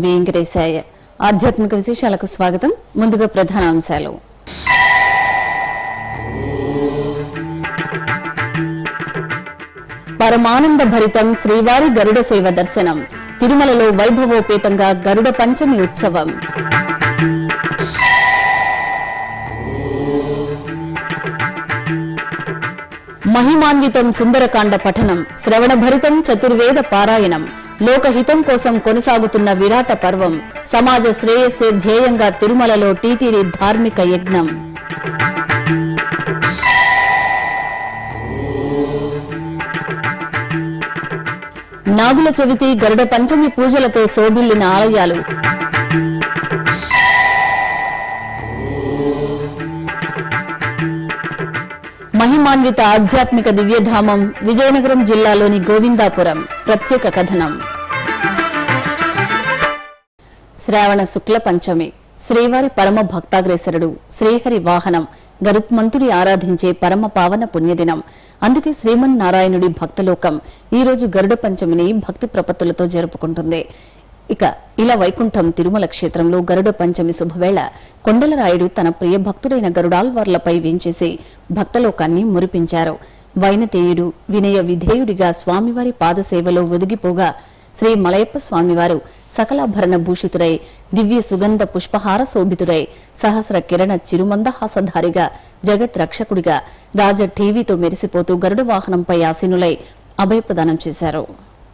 వెంకటేశాయ ఆధ్యాత్మిక విశేషాలకు స్వాగతం ముందుగా ప్రధాన అంశాలు పరమానంద భరితం శ్రీవారి గరుడ సేవ దర్శనం తిరుమలలో వైభవోపేతంగా గరుడ పంచమి ఉత్సవం మహిమాన్వితం సుందరకాండ పఠనం శ్రవణభరితం చతుర్వేద పారాయణం లోకహితం కోసం కొనసాగుతున్న విరాట పర్వం సమాజ శ్రేయస్సే ధ్యేయంగా తిరుమలలో టీటీడీ ధార్మిక యజ్ఞం నాగుల చవితి గరుడ పంచమి పూజలతో శోభిల్లిన ఆలయాలు మహిమాన్విత ఆధ్యాత్మిక దివ్యధామం విజయనగరం జిల్లాలోని గోవిందాపురం ప్రత్యేక కథనం శ్రావణ శుక్ల పంచమి శ్రీవారి పరమ భక్తాగ్రేసరుడు శ్రీహరి వాహనం గరుత్మంతుడి ఆరాధించే పరమ పావన పుణ్యదినం అందుకే శ్రీమన్నారాయణుడి భక్తలోకం ఈ రోజు గరుడ పంచమిని భక్తి ప్రపత్తులతో జరుపుకుంటుంది ఇక ఇలా వైకుంఠం తిరుమల క్షేత్రంలో గరుడ పంచమి శుభవేళ కొండలరాయుడు తన ప్రియ భక్తుడైన గరుడాల్వార్లపై వేంచేసి భక్తలోకాన్ని మురిపించారు వైనతేయుడు వినయ విధేయుడిగా స్వామివారి పాదసేవలో ఒదిగిపోగా శ్రీ మలయప్ప స్వామివారు సకలాభరణ భూషితుడై దివ్య సుగంధ పుష్పహార శోభితుడై సహస్ర కిరణ చిరుమందహాసధారిగా జగత్ రక్షకుడిగా రాజ టీవీతో మెరిసిపోతూ గరుడ వాహనంపై ఆసీనులై అభయప్రదానం చేశారు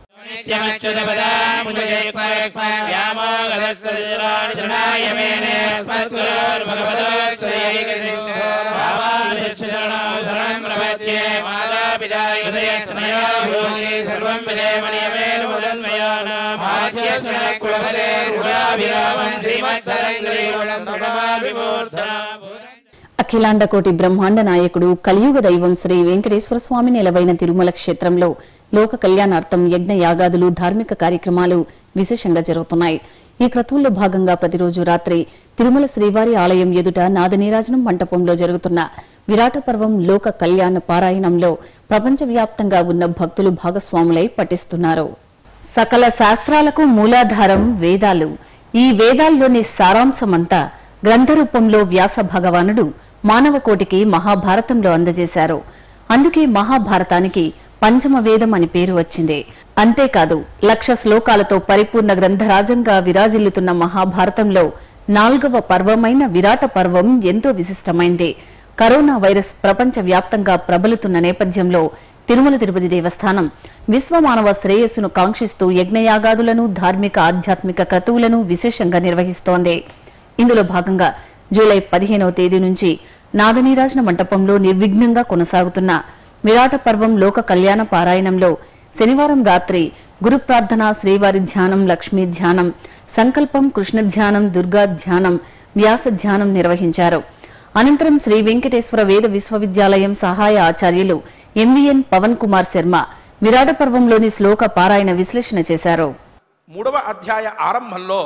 అఖిలాండకోటి బ్రహ్మాండ నాయకుడు కలియుగ దైవం శ్రీ వెంకటేశ్వర స్వామి నిలవైన తిరుమల క్షేత్రంలో లోక కళ్యాణార్థం యజ్ఞ యాగాదులు ధార్మిక కార్యక్రమాలు విశేషంగా జరుగుతున్నాయి ఈ క్రతువుల్లో భాగంగా ప్రతిరోజు రాత్రి తిరుమల శ్రీవారి ఆలయం ఎదుట నాదనీరాజనం మంటపంలో జరుగుతున్న విరాట పర్వం లోక కళ్యాణ పారాయణంలో ప్రపంచవ్యాప్తంగా ఉన్న భక్తులు భాగస్వాములై పఠిస్తున్నారు సకల శాస్త్రాలకు మూలాధారం వేదాలు ఈ వేదాల్లోని సారాంశమంతా గ్రంథ రూపంలో వ్యాస భగవానుడు మానవ కోటికి మహాభారతంలో అందజేశారు అందుకే మహాభారతానికి పంచమ వేదం అని పేరు వచ్చింది అంతేకాదు లక్ష శ్లోకాలతో పరిపూర్ణ గ్రంథరాజంగా విరాజిల్లుతున్న మహాభారతంలో నాల్గవ పర్వమైన విరాట పర్వం ఎంతో విశిష్టమైంది కరోనా వైరస్ ప్రపంచ వ్యాప్తంగా ప్రబలుతున్న నేపథ్యంలో తిరుమల తిరుపతి దేవస్థానం విశ్వమానవ శ్రేయస్సును కాంక్షిస్తూ యజ్ఞయాగాదులను ధార్మిక ఆధ్యాత్మిక క్రతువులను విశేషంగా నిర్వహిస్తోంది ఇందులో భాగంగా జూలై పదిహేనవ తేదీ నుంచి నాదనీరాజన మంటపంలో నిర్విఘ్నంగా కొనసాగుతున్న విరాట పర్వం లోక కళ్యాణ పారాయణంలో శనివారం రాత్రి గురు ప్రార్థన శ్రీవారి ధ్యానం లక్ష్మీ ధ్యానం సంకల్పం కృష్ణ ధ్యానం దుర్గా ధ్యానం వ్యాస ధ్యానం నిర్వహించారు అనంతరం శ్రీ వెంకటేశ్వర వేద విశ్వవిద్యాలయం సహాయ ఆచార్యులు ఎంవిఎన్ పవన్ కుమార్ శర్మ విరాట పర్వంలోని శ్లోక పారాయణ విశ్లేషణ చేశారు మూడవ అధ్యాయ ఆరంభంలో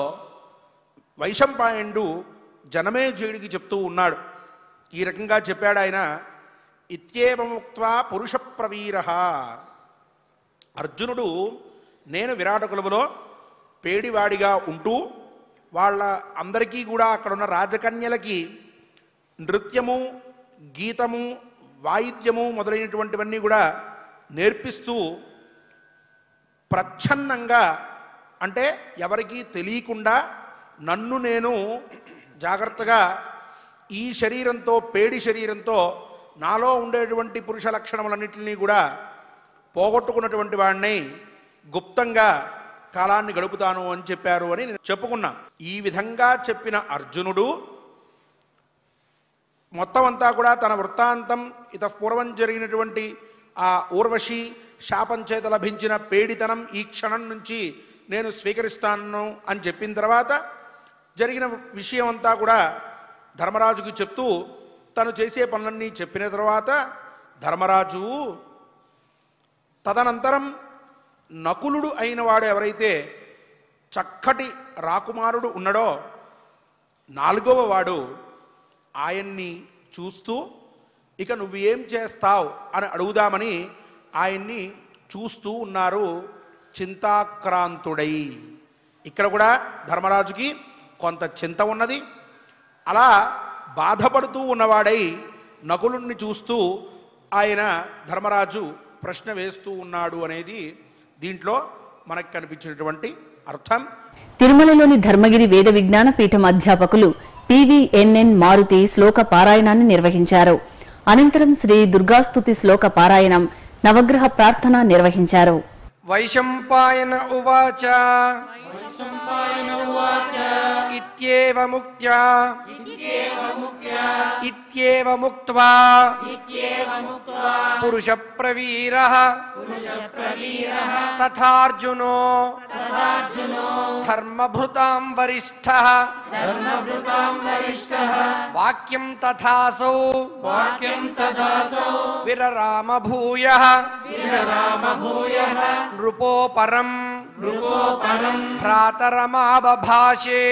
వైశంపాయనుడు జనమేజయుడికి చెప్తూ ఉన్నాడు ఈ రకంగా చెప్పాడు ఆయన ఇత్యేవముక్త్వా పురుష ప్రవీర అర్జునుడు నేను విరాట కులములో పేడివాడిగా ఉంటూ వాళ్ళ అందరికీ కూడా అక్కడ ఉన్న రాజకన్యలకి నృత్యము గీతము వాయిద్యము మొదలైనటువంటివన్నీ కూడా నేర్పిస్తూ ప్రచ్ఛన్నంగా అంటే ఎవరికీ తెలియకుండా నన్ను నేను జాగ్రత్తగా ఈ శరీరంతో పేడి శరీరంతో నాలో ఉండేటువంటి పురుష లక్షణములన్నింటినీ కూడా పోగొట్టుకున్నటువంటి వాడిని గుప్తంగా కాలాన్ని గడుపుతాను అని చెప్పారు అని నేను చెప్పుకున్నా ఈ విధంగా చెప్పిన అర్జునుడు మొత్తం అంతా కూడా తన వృత్తాంతం ఇత పూర్వం జరిగినటువంటి ఆ ఊర్వశి శాపం చేత లభించిన పేడితనం ఈ క్షణం నుంచి నేను స్వీకరిస్తాను అని చెప్పిన తర్వాత జరిగిన విషయం అంతా కూడా ధర్మరాజుకి చెప్తూ తను చేసే పనులన్నీ చెప్పిన తర్వాత ధర్మరాజు తదనంతరం నకులుడు అయిన వాడు ఎవరైతే చక్కటి రాకుమారుడు ఉన్నాడో నాలుగవ వాడు ఆయన్ని చూస్తూ ఇక నువ్వు ఏం చేస్తావు అని అడుగుదామని ఆయన్ని చూస్తూ ఉన్నారు చింతాక్రాంతుడై ఇక్కడ కూడా ధర్మరాజుకి కొంత చింత ఉన్నది అలా బాధపడుతూ ఉన్నవాడై నకులుణ్ణి చూస్తూ ఆయన ధర్మరాజు ప్రశ్న వేస్తూ ఉన్నాడు అనేది దీంట్లో మనకు కనిపించినటువంటి అర్థం తిరుమలలోని ధర్మగిరి వేద విజ్ఞాన పీఠం అధ్యాపకులు పివిఎన్ఎన్ మారుతి శ్లోక పారాయణాన్ని నిర్వహించారు అనంతరం శ్రీ దుర్గాస్తుతి శ్లోక పారాయణం నవగ్రహ ప్రార్థన నిర్వహించారు వైశంపాయన ఉవాచ ఇత్యేవ ముక్త్యా ఇత్యేవ ముక్త్వా పురుష ప్రవీర తథార్జునో ధర్మభృతాం వరిష్ఠ వాక్యం తథాసౌ విరరామ భూయ నృపోపరం భ్రాతరమాబభాషే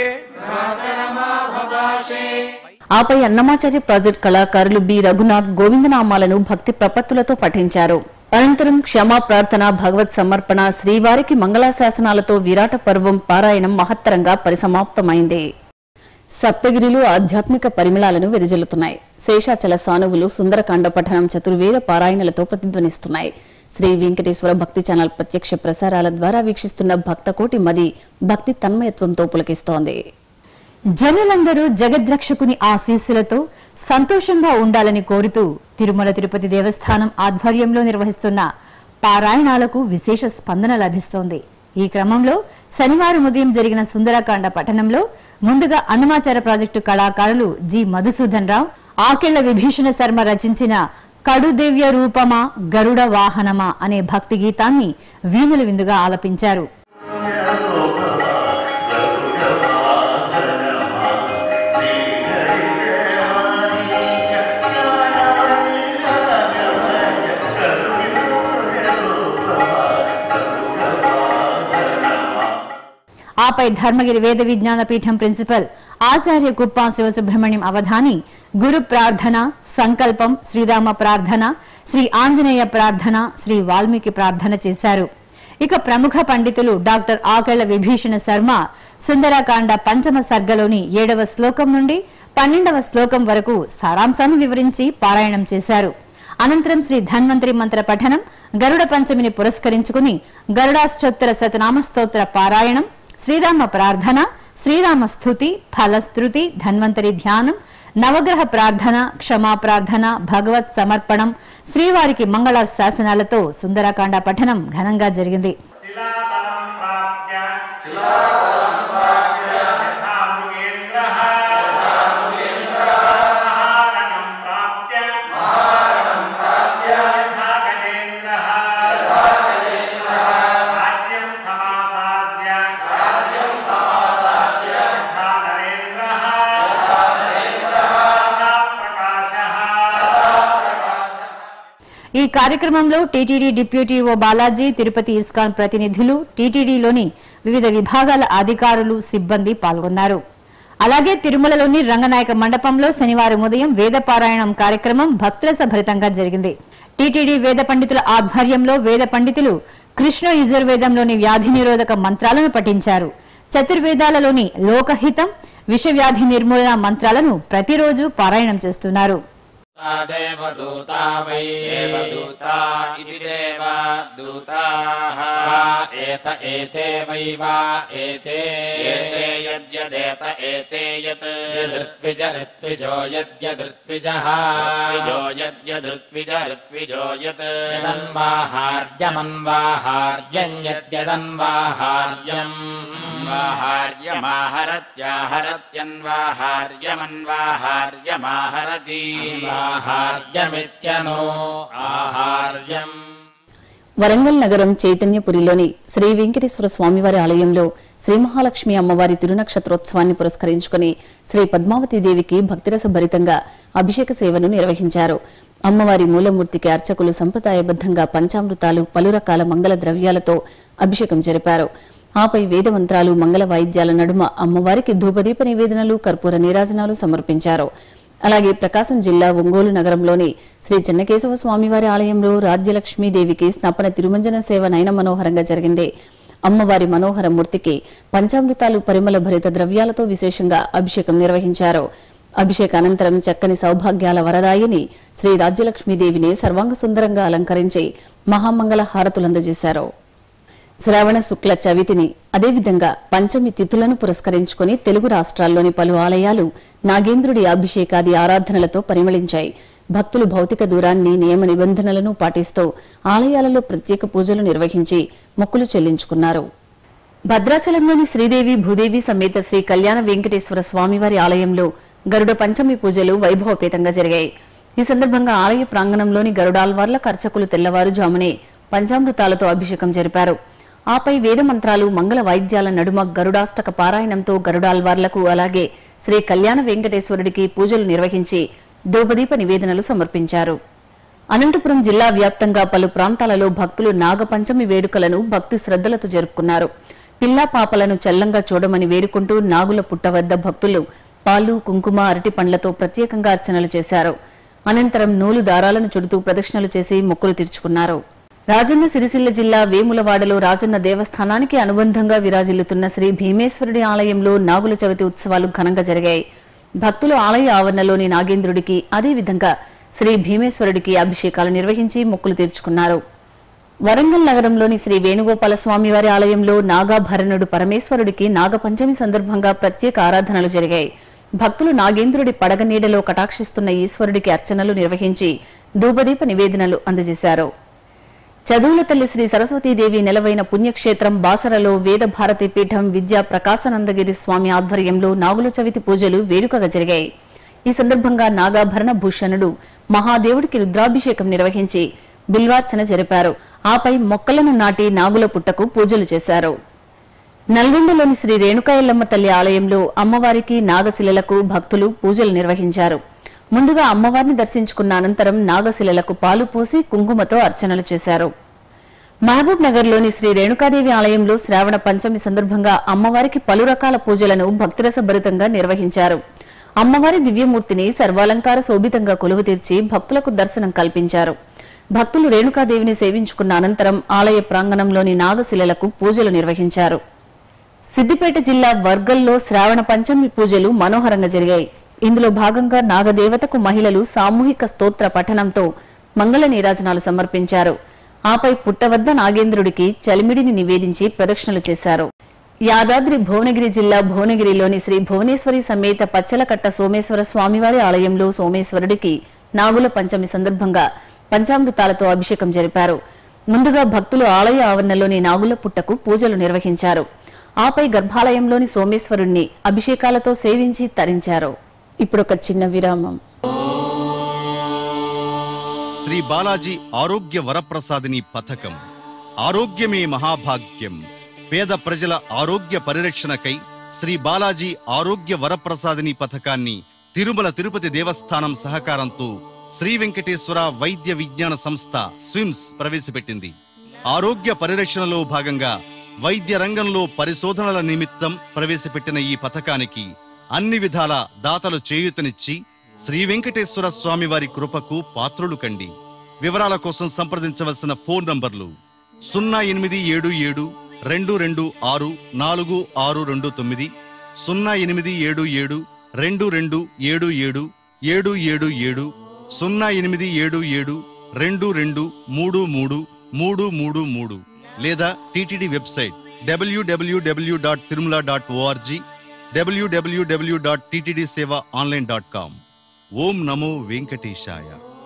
ఆపై అన్నమాచార్య ప్రాజెక్ట్ కళాకారులు బి రఘునాథ్ గోవిందనామాలను భక్తి ప్రపత్తులతో పఠించారు అనంతరం క్షమా ప్రార్థన భగవత్ సమర్పణ శ్రీవారికి మంగళాశాసనాలతో విరాట పర్వం పారాయణం మహత్తరంగా పరిసమాప్తమైంది సప్తగిరిలో ఆధ్యాత్మిక పరిమళాలను వెదజల్లుతున్నాయి శేషాచల సానువులు సుందరకాండ పఠనం చతుర్వేద పారాయణలతో ప్రతిధ్వనిస్తున్నాయి శ్రీ వెంకటేశ్వర భక్తి ఛానల్ ప్రత్యక్ష ప్రసారాల ద్వారా వీక్షిస్తున్న భక్త కోటి మది భక్తి తన్మయత్వంతో పులకిస్తోంది జనులందరూ జగద్రక్షకుని ఆశీస్సులతో సంతోషంగా ఉండాలని కోరుతూ తిరుమల తిరుపతి దేవస్థానం ఆధ్వర్యంలో నిర్వహిస్తున్న పారాయణాలకు విశేష స్పందన లభిస్తోంది ఈ క్రమంలో శనివారం ఉదయం జరిగిన సుందరకాండ పఠనంలో ముందుగా అన్నమాచార ప్రాజెక్టు కళాకారులు జి మధుసూదన్ రావు ఆకెళ్ల విభీషణ శర్మ రచించిన కడుదివ్య రూపమా గరుడ వాహనమా అనే భక్తి గీతాన్ని వీణుల విందుగా ఆలపించారు ఆపై ధర్మగిరి వేద విజ్ఞాన పీఠం ప్రిన్సిపల్ ఆచార్య కుప్పా శివసుబ్రహ్మణ్యం అవధాని గురు ప్రార్థన సంకల్పం శ్రీరామ ప్రార్థన శ్రీ ఆంజనేయ ప్రార్థన శ్రీ వాల్మీకి ప్రార్థన చేశారు ఇక ప్రముఖ పండితులు డాక్టర్ ఆకెళ్ల విభీషణ శర్మ సుందరకాండ పంచమ సర్గలోని ఏడవ శ్లోకం నుండి పన్నెండవ శ్లోకం వరకు సారాంశాన్ని వివరించి పారాయణం చేశారు అనంతరం శ్రీ ధన్వంతరి మంత్ర పఠనం గరుడ పంచమిని పురస్కరించుకుని గరుడాష్టోత్తర శతనామ స్తోత్ర పారాయణం శ్రీరామ ప్రార్థన శ్రీరామ స్థుతి ఫలశ్రుతి ధన్వంతరి ధ్యానం నవగ్రహ ప్రార్థన క్షమా ప్రార్థన భగవత్ సమర్పణం శ్రీవారికి మంగళ శాసనాలతో సుందరకాండ పఠనం ఘనంగా జరిగింది శిలాబలం ప్రాప్య శిలాబలం ప్రాప్య యథా మృగేంద్రః మహారణం ప్రాప్య మహారణం ప్రాప్య యథా గజేంద్రః యథా గజేంద్రః రాజ్యం సమాసాద్య రాజ్యం సమాసాద్య యథా నరేంద్రః యథా నరేంద్రః యథా ప్రకాశః ఈ కార్యక్రమంలో టీటీడీ డిప్యూటీ ఓ బాలాజీ తిరుపతి ఇస్కాన్ ప్రతినిధులు టీటీడీలోని వివిధ విభాగాల అధికారులు సిబ్బంది పాల్గొన్నారు అలాగే తిరుమలలోని రంగనాయక మండపంలో శనివారం ఉదయం వేద పారాయణం కార్యక్రమం భక్తుల భరితంగా జరిగింది టీటీడీ వేద పండితుల ఆధ్వర్యంలో వేద పండితులు కృష్ణ యజుర్వేదంలోని వ్యాధి నిరోధక మంత్రాలను పఠించారు చతుర్వేదాలలోని లోకహితం విషవ్యాధి నిర్మూలన మంత్రాలను ప్రతిరోజు పారాయణం చేస్తున్నారు देवदूता वै देवदूता इति देवदूताः एत एते वै वा एते एते यद्यदेत एते यत् यदृत्विज ऋत्विजो यद्यदृत्विजः ऋत्विजो यद्यदृत्विज ऋत्विजो यत् यदन्वाहार्यमन्वाहार्यम् यद्यदन्वाहार्यम् वाहार्यमाहरत्याहरत्यन्वाहार्यमन्वाहार्यमाहरति वाहार्यमित्यनो आहार्यम् వరంగల్ నగరం చైతన్యపురిలోని శ్రీ వెంకటేశ్వర స్వామివారి ఆలయంలో శ్రీ మహాలక్ష్మి అమ్మవారి తిరునక్షత్రోత్సవాన్ని పురస్కరించుకుని శ్రీ పద్మావతి దేవికి భక్తిరస భరితంగా అభిషేక సేవను నిర్వహించారు అమ్మవారి మూలమూర్తికి అర్చకులు సంప్రదాయబద్దంగా పంచామృతాలు పలు రకాల మంగళ ద్రవ్యాలతో అభిషేకం జరిపారు ఆపై వేదమంత్రాలు మంగళ వాయిద్యాల నడుమ అమ్మవారికి ధూపదీప నివేదనలు కర్పూర నీరాజనాలు సమర్పించారు అలాగే ప్రకాశం జిల్లా ఒంగోలు నగరంలోని శ్రీ చెన్నకేశవ స్వామివారి ఆలయంలో రాజ్యలక్ష్మీదేవికి స్నపన తిరుమంజన సేవ నయన మనోహరంగా జరిగింది అమ్మవారి మనోహర మూర్తికి పంచామృతాలు పరిమళ భరిత ద్రవ్యాలతో విశేషంగా అభిషేకం నిర్వహించారు అభిషేక అనంతరం చక్కని సౌభాగ్యాల వరదాయిని శ్రీ రాజ్యలక్ష్మీదేవిని సర్వాంగ సుందరంగా అలంకరించి మహామంగళ హారతులందజేశారు శ్రావణ శుక్ల చవితిని అదేవిధంగా పంచమి తిథులను పురస్కరించుకుని తెలుగు రాష్ట్రాల్లోని పలు ఆలయాలు నాగేంద్రుడి అభిషేకాది ఆరాధనలతో పరిమళించాయి భక్తులు భౌతిక దూరాన్ని నియమ నిబంధనలను పాటిస్తూ ఆలయాలలో ప్రత్యేక పూజలు నిర్వహించి మొక్కులు చెల్లించుకున్నారు భద్రాచలంలోని శ్రీదేవి భూదేవి సమేత శ్రీ కళ్యాణ వెంకటేశ్వర స్వామివారి ఆలయంలో గరుడ పంచమి పూజలు వైభవపేతంగా జరిగాయి ఈ సందర్భంగా ఆలయ ప్రాంగణంలోని గరుడాల్వార్ల కర్చకులు తెల్లవారుజామునే పంచామృతాలతో అభిషేకం జరిపారు ఆపై వేద మంత్రాలు మంగళ వాయిద్యాల నడుమ గరుడాష్టక పారాయణంతో గరుడాల్వార్లకు అలాగే శ్రీ కళ్యాణ వెంకటేశ్వరుడికి పూజలు నిర్వహించి ధూపదీప నివేదనలు సమర్పించారు అనంతపురం జిల్లా వ్యాప్తంగా పలు ప్రాంతాలలో భక్తులు నాగపంచమి వేడుకలను భక్తి శ్రద్ధలతో జరుపుకున్నారు పిల్లా పాపలను చల్లంగా చూడమని వేడుకుంటూ నాగుల పుట్ట వద్ద భక్తులు పాలు కుంకుమ అరటి పండ్లతో ప్రత్యేకంగా అర్చనలు చేశారు అనంతరం నూలు దారాలను చుడుతూ ప్రదక్షిణలు చేసి మొక్కులు తీర్చుకున్నారు రాజన్న సిరిసిల్ల జిల్లా వేములవాడలో రాజన్న దేవస్థానానికి అనుబంధంగా విరాజిల్లుతున్న శ్రీ భీమేశ్వరుడి ఆలయంలో నాగుల చవితి ఉత్సవాలు ఘనంగా జరిగాయి భక్తులు ఆలయ ఆవరణలోని నాగేంద్రుడికి అదేవిధంగా శ్రీ భీమేశ్వరుడికి అభిషేకాలు నిర్వహించి మొక్కులు తీర్చుకున్నారు వరంగల్ నగరంలోని శ్రీ వేణుగోపాల స్వామి వారి ఆలయంలో నాగాభరణుడు పరమేశ్వరుడికి నాగపంచమి సందర్భంగా ప్రత్యేక ఆరాధనలు జరిగాయి భక్తులు నాగేంద్రుడి పడగ నీడలో కటాక్షిస్తున్న ఈశ్వరుడికి అర్చనలు నిర్వహించి ధూపదీప నివేదనలు అందజేశారు చదువుల తల్లి శ్రీ సరస్వతీదేవి నెలవైన పుణ్యక్షేత్రం బాసరలో వేద భారతి పీఠం విద్యా ప్రకాశానందగిరి స్వామి ఆధ్వర్యంలో నాగుల చవితి పూజలు వేడుకగా జరిగాయి ఈ సందర్భంగా నాగాభరణ భూషణుడు మహాదేవుడికి రుద్రాభిషేకం నిర్వహించి బిల్వార్చన జరిపారు ఆపై మొక్కలను నాటి నాగుల పుట్టకు పూజలు చేశారు నల్గొండలోని శ్రీ రేణుకాయల్లమ్మ తల్లి ఆలయంలో అమ్మవారికి నాగశిలలకు భక్తులు పూజలు నిర్వహించారు ముందుగా అమ్మవారిని దర్శించుకున్న అనంతరం నాగశిలలకు పాలు పోసి కుంకుమతో అర్చనలు చేశారు మహబూబ్ నగర్లోని శ్రీ రేణుకాదేవి ఆలయంలో శ్రావణ పంచమి సందర్భంగా అమ్మవారికి పలు రకాల పూజలను భక్తిరసభరితంగా నిర్వహించారు అమ్మవారి దివ్యమూర్తిని సర్వాలంకార శోభితంగా కొలువు తీర్చి భక్తులకు దర్శనం కల్పించారు భక్తులు రేణుకాదేవిని సేవించుకున్న అనంతరం ఆలయ ప్రాంగణంలోని నాగశిలలకు పూజలు నిర్వహించారు సిద్దిపేట జిల్లా వర్గల్లో శ్రావణ పంచమి పూజలు మనోహరంగా జరిగాయి ఇందులో భాగంగా నాగదేవతకు మహిళలు సామూహిక స్తోత్ర పఠనంతో మంగళ నీరాజనాలు సమర్పించారు ఆపై పుట్టవద్ద నాగేంద్రుడికి చలిమిడిని నివేదించి ప్రదక్షిణలు చేశారు యాదాద్రి భువనగిరి జిల్లా భువనగిరిలోని శ్రీ భువనేశ్వరి సమేత పచ్చలకట్ట సోమేశ్వర స్వామివారి ఆలయంలో సోమేశ్వరుడికి నాగుల పంచమి సందర్భంగా పంచామృతాలతో అభిషేకం జరిపారు ముందుగా భక్తులు ఆలయ ఆవరణలోని నాగుల పుట్టకు పూజలు నిర్వహించారు ఆపై గర్భాలయంలోని సోమేశ్వరుణ్ణి అభిషేకాలతో సేవించి తరించారు ఇప్పుడు ఒక చిన్న విరామం శ్రీ బాలాజీ ఆరోగ్య వరప్రసాదిని పథకం ఆరోగ్యమే మహాభాగ్యం పేద ప్రజల ఆరోగ్య పరిరక్షణకై శ్రీ బాలాజీ ఆరోగ్య వరప్రసాదిని పథకాన్ని తిరుమల తిరుపతి దేవస్థానం సహకారంతో శ్రీ వెంకటేశ్వర వైద్య విజ్ఞాన సంస్థ స్విమ్స్ ప్రవేశపెట్టింది ఆరోగ్య పరిరక్షణలో భాగంగా వైద్య రంగంలో పరిశోధనల నిమిత్తం ప్రవేశపెట్టిన ఈ పథకానికి అన్ని విధాల దాతలు చేయూతనిచ్చి శ్రీ వెంకటేశ్వర స్వామి వారి కృపకు పాత్రులు కండి వివరాల కోసం సంప్రదించవలసిన ఫోన్ నంబర్లు సున్నా ఎనిమిది ఏడు ఏడు రెండు రెండు ఆరు నాలుగు ఆరు రెండు తొమ్మిది సున్నా ఎనిమిది ఏడు ఏడు రెండు రెండు ఏడు ఏడు ఏడు ఏడు ఏడు సున్నా ఎనిమిది ఏడు ఏడు రెండు రెండు మూడు మూడు మూడు మూడు మూడు లేదా TTD website W W W dot Tirumala dot O R G W W W dot TTD సేవ ఆన్లైన్ డాట్ కామ్ ఓం నమో వెంకటేశాయ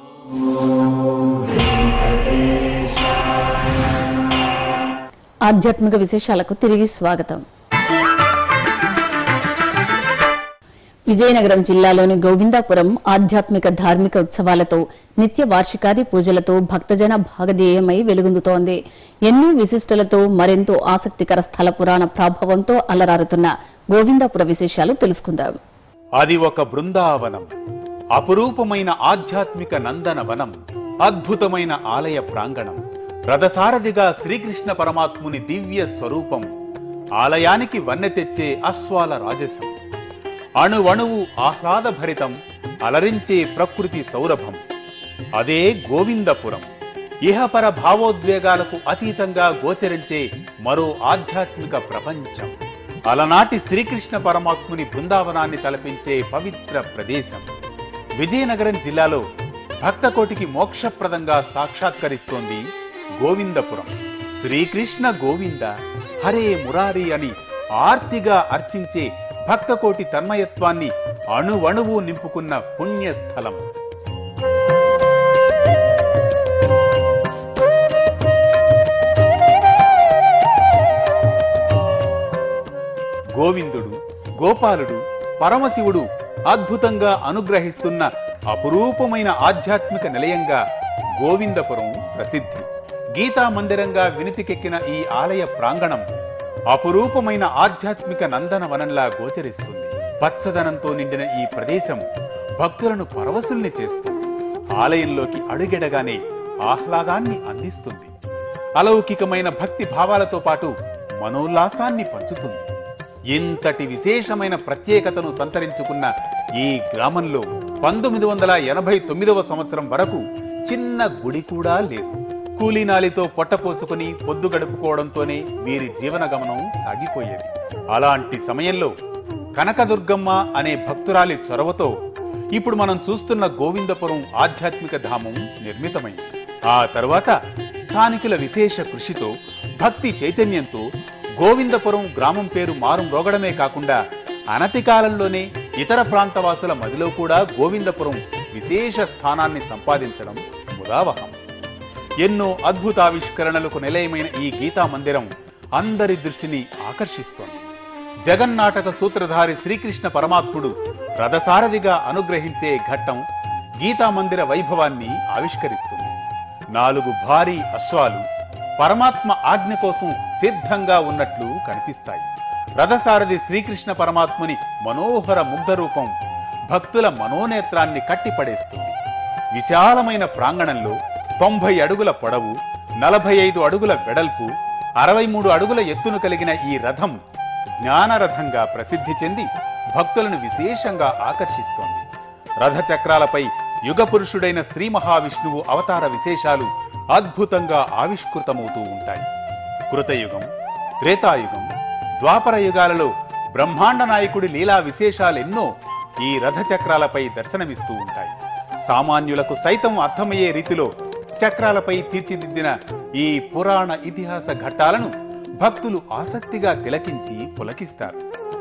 ఆధ్యాత్మిక విశేషాలకు తిరిగి స్వాగతం విజయనగరం జిల్లాలోని గోవిందాపురం ఆధ్యాత్మిక ధార్మిక ఉత్సవాలతో నిత్య వార్షికాది పూజలతో భక్తజన భాగధేయమై వెలుగొందుతోంది ఎన్నో విశిష్టలతో మరెంతో ఆసక్తికర స్థల పురాణ ప్రభావంతో అలరారుతున్న గోవిందాపుర విశేషాలు తెలుసుకుందాం అది ఒక బృందావనం అపురూపమైన ఆధ్యాత్మిక నందనవనం అద్భుతమైన ఆలయ ప్రాంగణం రథసారథిగా శ్రీకృష్ణ పరమాత్ముని దివ్య స్వరూపం ఆలయానికి వన్నె తెచ్చే అశ్వాల రాజసం అణువణువు ఆహ్లాదభరితం అలరించే ప్రకృతి సౌరభం అదే గోవిందపురం ఇహపర భావోద్వేగాలకు అతీతంగా గోచరించే మరో ఆధ్యాత్మిక ప్రపంచం అలనాటి శ్రీకృష్ణ పరమాత్ముని బృందావనాన్ని తలపించే పవిత్ర ప్రదేశం విజయనగరం జిల్లాలో భక్తకోటికి మోక్షప్రదంగా సాక్షాత్కరిస్తోంది గోవిందపురం శ్రీకృష్ణ గోవింద హరే మురారి అని ఆర్తిగా అర్చించే భక్తకోటి తన్మయత్వాన్ని అణువణువు నింపుకున్న పుణ్యస్థలం గోవిందుడు గోపాలుడు పరమశివుడు అద్భుతంగా అనుగ్రహిస్తున్న అపురూపమైన ఆధ్యాత్మిక నిలయంగా గోవిందపురం ప్రసిద్ధి గీతా మందిరంగా వినితికెక్కిన ఈ ఆలయ ప్రాంగణం అపురూపమైన ఆధ్యాత్మిక నందనవనంలా గోచరిస్తుంది పచ్చదనంతో నిండిన ఈ ప్రదేశం భక్తులను పరవశుల్ని చేస్తూ ఆలయంలోకి అడుగెడగానే ఆహ్లాదాన్ని అందిస్తుంది అలౌకికమైన భక్తి భావాలతో పాటు మనోల్లాసాన్ని పంచుతుంది ఇంతటి విశేషమైన ప్రత్యేకతను సంతరించుకున్న ఈ గ్రామంలో పంతొమ్మిది వందల ఎనభై తొమ్మిదవ సంవత్సరం వరకు చిన్న గుడి కూడా లేదు కూలీనాలితో పొట్టపోసుకుని పొద్దు గడుపుకోవడంతోనే వీరి జీవన గమనం సాగిపోయేది అలాంటి సమయంలో కనకదుర్గమ్మ అనే భక్తురాలి చొరవతో ఇప్పుడు మనం చూస్తున్న గోవిందపురం ఆధ్యాత్మిక ధామం నిర్మితమైంది ఆ తరువాత స్థానికుల విశేష కృషితో భక్తి చైతన్యంతో గోవిందపురం గ్రామం పేరు మారు మ్రోగడమే కాకుండా అనతి కాలంలోనే ఇతర ప్రాంతవాసుల మదిలో కూడా గోవిందపురం విశేష స్థానాన్ని సంపాదించడం ముదావహం ఎన్నో అద్భుతావిష్కరణలకు నిలయమైన ఈ గీతా మందిరం అందరి దృష్టిని ఆకర్షిస్తోంది జగన్నాటక సూత్రధారి శ్రీకృష్ణ పరమాత్ముడు రథసారథిగా అనుగ్రహించే ఘట్టం గీతా మందిర వైభవాన్ని ఆవిష్కరిస్తుంది నాలుగు భారీ అశ్వాలు పరమాత్మ ఆజ్ఞ కోసం సిద్ధంగా ఉన్నట్లు కనిపిస్తాయి రథసారథి శ్రీకృష్ణ పరమాత్ముని మనోహర ముగ్ధ రూపం భక్తుల మనోనేత్రాన్ని కట్టిపడేస్తుంది విశాలమైన ప్రాంగణంలో తొంభై అడుగుల పొడవు నలభై ఐదు అడుగుల వెడల్పు అరవై మూడు అడుగుల ఎత్తును కలిగిన ఈ రథం జ్ఞానరథంగా ప్రసిద్ధి చెంది భక్తులను విశేషంగా ఆకర్షిస్తోంది రథ చక్రాలపై యుగ పురుషుడైన శ్రీ మహావిష్ణువు అవతార విశేషాలు అద్భుతంగా ఆవిష్కృతమవుతూ ఉంటాయి కృతయుగం త్రేతాయుగం ద్వాపర యుగాలలో బ్రహ్మాండ నాయకుడి లీలా విశేషాలెన్నో ఈ రథ చక్రాలపై దర్శనమిస్తూ ఉంటాయి సామాన్యులకు సైతం అర్థమయ్యే రీతిలో చక్రాలపై తీర్చిదిద్దిన ఈ పురాణ ఇతిహాస ఘట్టాలను భక్తులు ఆసక్తిగా తిలకించి పులకిస్తారు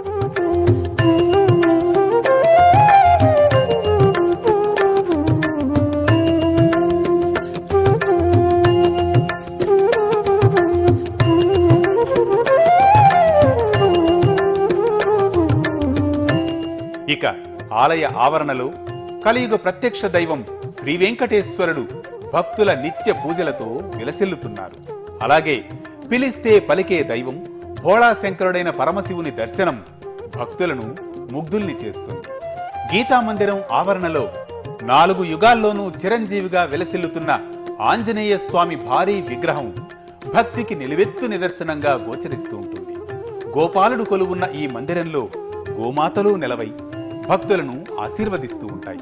ఇక ఆలయ ఆవరణలో కలియుగ ప్రత్యక్ష దైవం శ్రీ వెంకటేశ్వరుడు భక్తుల నిత్య పూజలతో విలసిల్లుతున్నారు అలాగే పిలిస్తే పలికే దైవం భోళాశంకరుడైన పరమశివుని దర్శనం భక్తులను ముగ్ధుల్ని చేస్తుంది గీతా మందిరం ఆవరణలో నాలుగు యుగాల్లోనూ చిరంజీవిగా విలసిల్లుతున్న ఆంజనేయ స్వామి భారీ విగ్రహం భక్తికి నిలువెత్తు నిదర్శనంగా గోచరిస్తూ ఉంటుంది గోపాలుడు కొలువున్న ఈ మందిరంలో గోమాతలు నెలవై భక్తులను ఆశీర్వదిస్తూ ఉంటాయి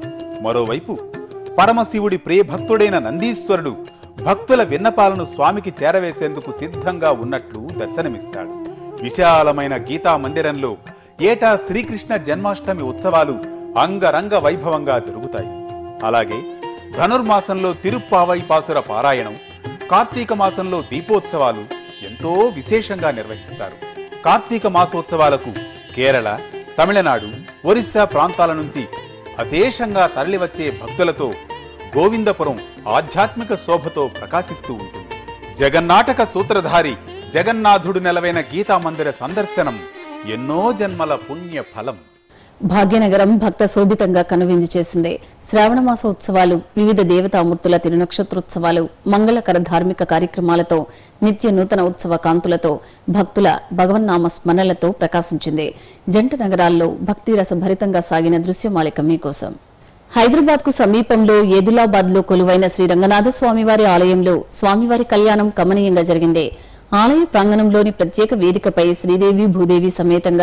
మరోవైపు పరమశివుడి ప్రియ భక్తుడైన నందీశ్వరుడు భక్తుల విన్నపాలను స్వామికి చేరవేసేందుకు సిద్ధంగా ఉన్నట్లు దర్శనమిస్తాడు విశాలమైన గీతా మందిరంలో ఏటా శ్రీకృష్ణ జన్మాష్టమి ఉత్సవాలు అంగరంగ వైభవంగా జరుగుతాయి అలాగే ధనుర్మాసంలో తిరుప్పావై పాసుర పారాయణం కార్తీక మాసంలో దీపోత్సవాలు ఎంతో విశేషంగా నిర్వహిస్తారు కార్తీక మాసోత్సవాలకు కేరళ తమిళనాడు ఒరిస్సా ప్రాంతాల నుంచి అశేషంగా తరలివచ్చే భక్తులతో గోవిందపురం ఆధ్యాత్మిక శోభతో ప్రకాశిస్తూ ఉంటుంది జగన్నాటక సూత్రధారి జగన్నాథుడు నెలవైన గీతామందిర సందర్శనం ఎన్నో జన్మల పుణ్య ఫలం భాగ్యనగరం భక్త శోభితంగా కనువిందు చేసింది శ్రావణ మాస ఉత్సవాలు వివిధ దేవతామూర్తుల తిరునక్షత్రోత్సవాలు మంగళకర ధార్మిక కార్యక్రమాలతో నిత్య నూతన ఉత్సవ కాంతులతో భక్తుల భగవన్నామ స్మరణలతో ప్రకాశించింది జంట నగరాల్లో భక్తి రస భరితంగా సాగిన దృశ్యమాలిక మీకోసం హైదరాబాద్ కు సమీపంలో ఏదులాబాద్ లో కొలువైన శ్రీ రంగనాథ స్వామివారి ఆలయంలో స్వామివారి కళ్యాణం కమనీయంగా జరిగింది ఆలయ ప్రాంగణంలోని ప్రత్యేక వేదికపై శ్రీదేవి భూదేవి సమేతంగా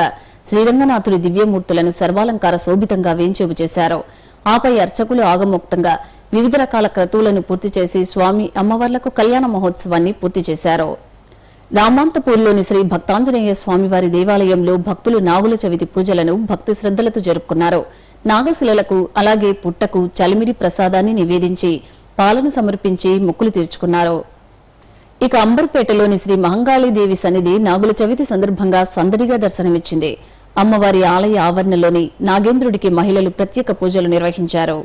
శ్రీరంగనాథుడి దివ్యమూర్తులను సర్వాలంకార శోభితంగా వేంచేపు చేశారు ఆపై అర్చకులు ఆగమోక్తంగా వివిధ రకాల క్రతువులను పూర్తి చేసి స్వామి అమ్మవార్లకు కళ్యాణ మహోత్సవాన్ని పూర్తి చేశారు రామాంతపూర్లోని శ్రీ భక్తాంజనేయ స్వామివారి దేవాలయంలో భక్తులు నాగుల చవితి పూజలను భక్తి శ్రద్ధలతో జరుపుకున్నారు నాగశిలలకు అలాగే పుట్టకు చలిమిడి ప్రసాదాన్ని నివేదించి పాలను సమర్పించి మొక్కులు తీర్చుకున్నారు ఇక అంబర్పేటలోని శ్రీ మహంగాళీదేవి సన్నిధి నాగుల చవితి సందర్భంగా సందడిగా దర్శనమిచ్చింది అమ్మవారి ఆలయ ఆవరణలోని నాగేంద్రుడికి మహిళలు ప్రత్యేక పూజలు నిర్వహించారు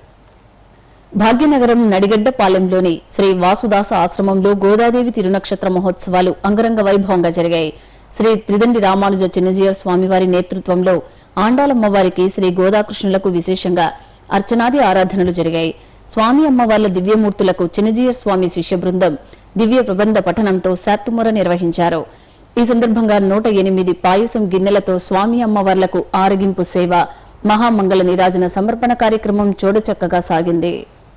భాగ్యనగరం నడిగడ్డపాలెంలోని శ్రీ వాసుదాస ఆశ్రమంలో గోదాదేవి తిరునక్షత్ర మహోత్సవాలు అంగరంగ వైభవంగా జరిగాయి శ్రీ త్రిదండి రామానుజ చిన్నజీయర్ స్వామివారి నేతృత్వంలో ఆండాలమ్మవారికి శ్రీ గోదాకృష్ణులకు విశేషంగా అర్చనాది ఆరాధనలు జరిగాయి స్వామి అమ్మవార్ల దివ్యమూర్తులకు చిన్నజీయర్ స్వామి శిష్య బృందం దివ్య ప్రబంధ పఠనంతో శాత్తుమొర నిర్వహించారు ఈ సందర్భంగా నూట ఎనిమిది పాయసం గిన్నెలతో స్వామి అమ్మవార్లకు ఆరగింపు సేవ మహామంగళ నీరాజన సమర్పణ కార్యక్రమం చూడచక్కగా సాగింది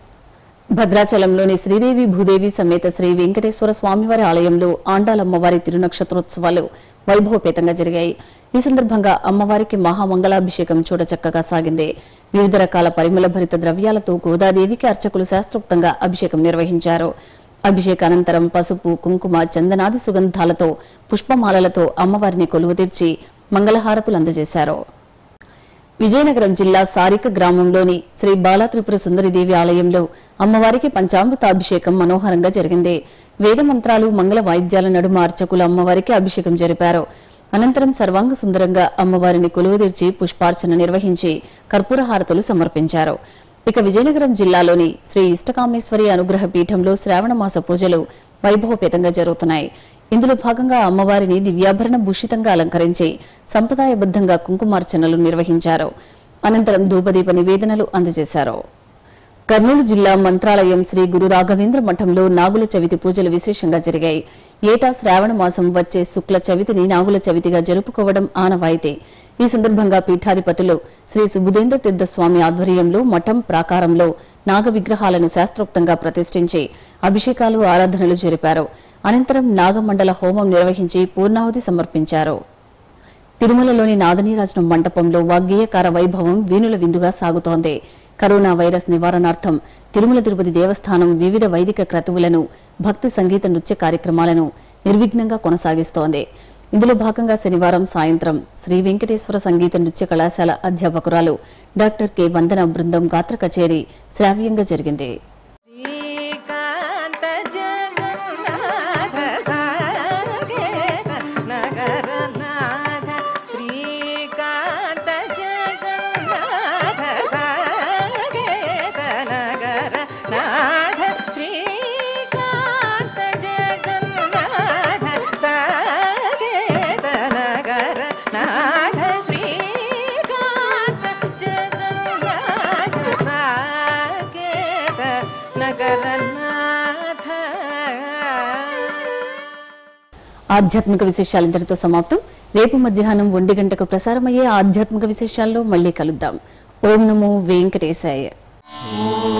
భద్రాచలంలోని శ్రీదేవి భూదేవి సమేత శ్రీ వెంకటేశ్వర స్వామివారి ఆలయంలో ఆండాలమ్మవారి తిరునక్షత్రోత్సవాలు వైభవపేతంగా జరిగాయి ఈ సందర్భంగా అమ్మవారికి మహామంగళాభిషేకం చూడచక్కగా సాగింది వివిధ రకాల పరిమళ భరిత ద్రవ్యాలతో గోదాదేవికి అర్చకులు శాస్త్రోక్తంగా అభిషేకం నిర్వహించారు అభిషేకానంతరం పసుపు కుంకుమ చందనాది సుగంధాలతో పుష్పమాలలతో అమ్మవారిని కొలువుతీర్చి మంగళహారతులు అందజేశారు విజయనగరం జిల్లా సారిక గ్రామంలోని శ్రీ బాలా త్రిపుర సుందరిదేవి ఆలయంలో అమ్మవారికి పంచామృతాభిషేకం మనోహరంగా జరిగింది వేద మంత్రాలు మంగళ వాయిద్యాల నడుమ అర్చకులు అమ్మవారికి అభిషేకం జరిపారు అనంతరం సర్వాంగ సుందరంగా అమ్మవారిని కొలువుదీర్చి పుష్పార్చన నిర్వహించి కర్పూర హారతులు సమర్పించారు ఇక విజయనగరం జిల్లాలోని శ్రీ ఇష్టకామేశ్వరి అనుగ్రహ పీఠంలో శ్రావణ మాస పూజలు వైభవపేతంగా జరుగుతున్నాయి ఇందులో భాగంగా అమ్మవారిని దివ్యాభరణ భూషితంగా అలంకరించి సంప్రదాయబద్ధంగా కుంకుమార్చనలు నిర్వహించారు అనంతరం ధూపదీప నివేదనలు అందజేశారు కర్నూలు జిల్లా మంత్రాలయం శ్రీ గురు రాఘవేంద్ర మఠంలో నాగుల చవితి పూజలు విశేషంగా జరిగాయి ఏటా శ్రావణ మాసం వచ్చే శుక్ల చవితిని నాగుల చవితిగా జరుపుకోవడం ఆనవాయితీ ఈ సందర్భంగా పీఠాధిపతులు శ్రీ సుబుధేంద్ర తీర్థ స్వామి ఆధ్వర్యంలో మఠం ప్రాకారంలో నాగ విగ్రహాలను శాస్త్రోక్తంగా ప్రతిష్ఠించి అభిషేకాలు ఆరాధనలు జరిపారు అనంతరం నాగమండల హోమం నిర్వహించి పూర్ణాహుతి సమర్పించారు తిరుమలలోని నాదనీరాజనం మంటపంలో వాగ్గేయకార వైభవం వీణుల విందుగా సాగుతోంది కరోనా వైరస్ నివారణార్థం తిరుమల తిరుపతి దేవస్థానం వివిధ వైదిక క్రతువులను భక్తి సంగీత నృత్య కార్యక్రమాలను నిర్విఘ్నంగా కొనసాగిస్తోంది ఇందులో భాగంగా శనివారం సాయంత్రం శ్రీ వెంకటేశ్వర సంగీత నృత్య కళాశాల అధ్యాపకురాలు డాక్టర్ కె వందన బృందం గాత్ర కచేరీ శ్రావ్యంగా జరిగింది శ్రీకాంత జగన్నాథ సాకేత నగరనాథ శ్రీకాంత జగన్నాథ సాకేత నగరనాథ శ్రీకాంత జగన్నాథ సాకేత నగరనాథ శ్రీకాంత జగన్నాథ సాకేత నగరనాథ ఆధ్యాత్మిక విశేషాలు ఇంతటితో సమాప్తం రేపు మధ్యాహ్నం ఒంటి గంటకు ప్రసారమయ్యే ఆధ్యాత్మిక విశేషాల్లో మళ్ళీ కలుద్దాం ఓం నమో వెంకటేశాయ ఓం